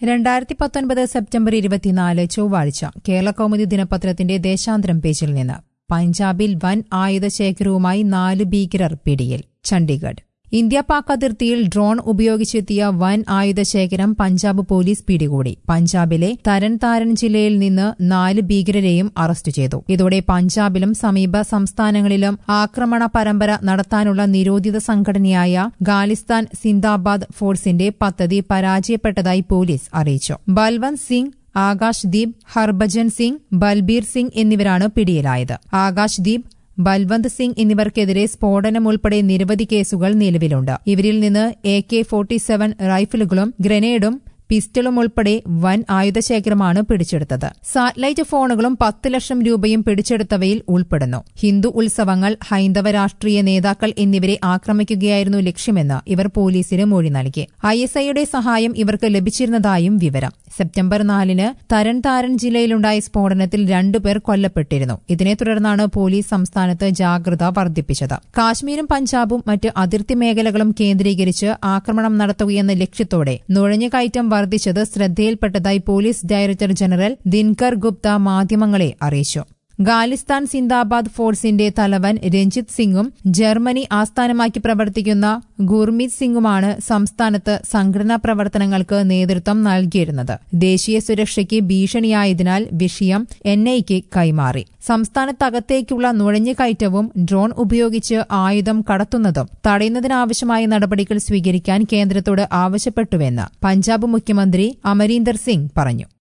രണ്ടായിരത്തി പത്തൊൻപത് സെപ്റ്റംബർ ഇരുപത്തിനാല് ചൊവ്വാഴ്ച കേരള കൗമുദി ദിനപത്രത്തിന്റെ ദേശാന്തരം പേജിൽ നിന്ന് പഞ്ചാബിൽ വൻ ആയുധ ശേഖരവുമായി നാല് ഭീകരർ പിടിയിൽ ചണ്ഡീഗഡ് ഇന്ത്യ പാക് അതിർത്തിയിൽ ഡ്രോൺ ഉപയോഗിച്ചെത്തിയ വൻ ആയുധ ശേഖരം പഞ്ചാബ് പോലീസ് പിടികൂടി പഞ്ചാബിലെ തരൻ താരൻ ജില്ലയിൽ നിന്ന് നാല് ഭീകരരെയും അറസ്റ്റ് ചെയ്തു ഇതോടെ പഞ്ചാബിലും സമീപ സംസ്ഥാനങ്ങളിലും ആക്രമണ പരമ്പര നടത്താനുള്ള നിരോധിത സംഘടനയായ ഖാലിസ്ഥാൻ സിന്ദാബാദ് ഫോഴ്സിന്റെ പദ്ധതി പരാജയപ്പെട്ടതായി പോലീസ് അറിയിച്ചു ബൽവന്ത് സിംഗ് ആകാശ് ദീപ് ഹർഭജൻ സിംഗ് ബൽബീർ സിംഗ് എന്നിവരാണ് പിടിയിലായത് ആകാശ് ദീപ് ബൽവന്ത് സിംഗ് എന്നിവർക്കെതിരെ സ്ഫോടനം ഉൾപ്പെടെ നിരവധി കേസുകൾ നിലവിലുണ്ട് ഇവരിൽ നിന്ന് എ കെ ഫോർട്ടി സെവൻ റൈഫിലുകളും ഗ്രനേഡും പിസ്റ്റളും ഉൾപ്പെടെ വൻ ആയുധശേഖരമാണ് പിടിച്ചെടുത്തത് സാറ്റലൈറ്റ് ഫോണുകളും പത്ത് ലക്ഷം രൂപയും പിടിച്ചെടുത്തവയിൽ ഉൾപ്പെടുന്നു ഹിന്ദു ഉത്സവങ്ങൾ ഹൈന്ദവ രാഷ്ട്രീയ നേതാക്കൾ എന്നിവരെ ആക്രമിക്കുകയായിരുന്നു ലക്ഷ്യമെന്ന് ഇവർ പോലീസിന് മൊഴി നൽകി ഐ എസ് ഐയുടെ സഹായം ഇവർക്ക് ലഭിച്ചിരുന്നതായും വിവരം സെപ്റ്റംബർ നാലിന് തരൺ താരൻ ജില്ലയിലുണ്ടായ സ്ഫോടനത്തിൽ രണ്ടുപേർ കൊല്ലപ്പെട്ടിരുന്നു ഇതിനെ തുടർന്നാണ് പോലീസ് സംസ്ഥാനത്ത് ജാഗ്രത വർദ്ധിപ്പിച്ചത് കാശ്മീരും പഞ്ചാബും മറ്റ് അതിർത്തി മേഖലകളും കേന്ദ്രീകരിച്ച് ആക്രമണം നടത്തുകയെന്ന ലക്ഷ്യത്തോടെ നുഴഞ്ഞുകയറ്റം വർദ്ധിച്ചത് ശ്രദ്ധയിൽപ്പെട്ടതായി police director general Dinkar Gupta മാധ്യമങ്ങളെ അറിയിച്ചു ഖാലിസ്ഥാൻ സിന്ദാബാദ് ഫോഴ്സിന്റെ തലവൻ രഞ്ജിത് സിംഗും ജർമ്മനി ആസ്ഥാനമാക്കി പ്രവർത്തിക്കുന്ന ഗുർമീത് സിംഗുമാണ് സംസ്ഥാനത്ത് സംഘടനാ പ്രവർത്തനങ്ങൾക്ക് നേതൃത്വം നൽകിയിരുന്നത് ദേശീയ സുരക്ഷയ്ക്ക് ഭീഷണിയായതിനാൽ വിഷയം എൻഐക്ക് കൈമാറി സംസ്ഥാനത്തകത്തേക്കുള്ള നുഴഞ്ഞുകയറ്റവും ഡ്രോൺ ഉപയോഗിച്ച് ആയുധം കടത്തുന്നതും തടയുന്നതിനാവശ്യമായ നടപടികൾ സ്വീകരിക്കാൻ കേന്ദ്രത്തോട് ആവശ്യപ്പെട്ടുവെന്ന് പഞ്ചാബ് മുഖ്യമന്ത്രി അമരീന്ദർ സിംഗ് പറഞ്ഞു